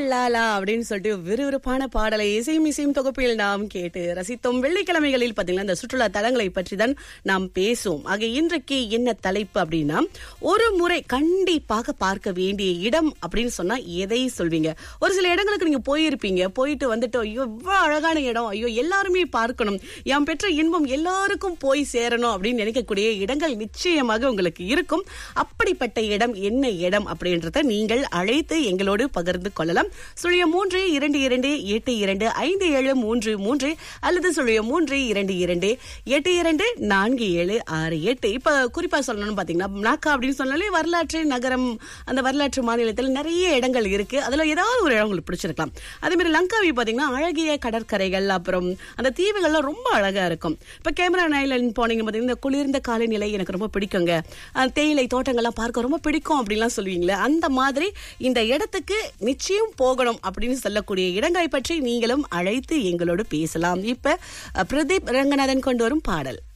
லாலா அப்படின்னு சொல்லிட்டு விறுவிறுப்பான பாடலை இசையும் இசையும் தொகுப்பில் நாம் கேட்டு ரசித்தோம் வெள்ளிக்கிழமைகளில் பாத்தீங்கன்னா இந்த சுற்றுலா தலங்களை பற்றி தான் நாம் பேசுவோம் ஆக இன்றைக்கு என்ன தலைப்பு அப்படின்னா ஒரு முறை கண்டிப்பாக பார்க்க வேண்டிய இடம் அப்படின்னு சொன்னா எதை சொல்வீங்க ஒரு சில இடங்களுக்கு நீங்க போயிருப்பீங்க போயிட்டு வந்துட்டு ஐயோ இவ்வளவு அழகான இடம் ஐயோ எல்லாருமே பார்க்கணும் என் பெற்ற இன்பம் எல்லாருக்கும் போய் சேரணும் அப்படின்னு நினைக்கக்கூடிய இடங்கள் நிச்சயமாக உங்களுக்கு இருக்கும் அப்படிப்பட்ட இடம் என்ன இடம் அப்படின்றத நீங்கள் அழைத்து எங்களோடு பகிர்ந்து கொள்ளலாம் சுழிய மூன்று இரண்டு இரண்டு எட்டு இரண்டு ஐந்து ஏழு மூன்று மூன்று அல்லது சுழிய மூன்று இரண்டு இரண்டு எட்டு இரண்டு நான்கு ஏழு ஆறு எட்டு இப்ப குறிப்பா சொல்லணும்னு பாத்தீங்கன்னா நாக்கா அப்படின்னு சொன்னாலே வரலாற்று நகரம் அந்த வரலாற்று மாநிலத்தில் நிறைய இடங்கள் இருக்கு அதுல ஏதாவது ஒரு இடம் உங்களுக்கு பிடிச்சிருக்கலாம் அதே மாதிரி லங்காவி பாத்தீங்கன்னா அழகிய கடற்கரைகள் அப்புறம் அந்த தீவுகள்லாம் ரொம்ப அழகா இருக்கும் இப்ப கேமரா ஐலண்ட் போனீங்க பாத்தீங்கன்னா இந்த குளிர்ந்த காலநிலை எனக்கு ரொம்ப பிடிக்குங்க அஹ் தேயிலை தோட்டங்கள்லாம் பார்க்க ரொம்ப பிடிக்கும் அப்படின்லாம் சொல்லுவீங்களே அந்த மாதிரி இந்த இடத்துக்கு நிச்சயம் போகணும் அப்படின்னு சொல்லக்கூடிய இடங்களை பற்றி நீங்களும் அழைத்து எங்களோடு பேசலாம் இப்ப அஹ், பிரதீப் ரங்கநாதன் கொண்டு வரும் பாடல்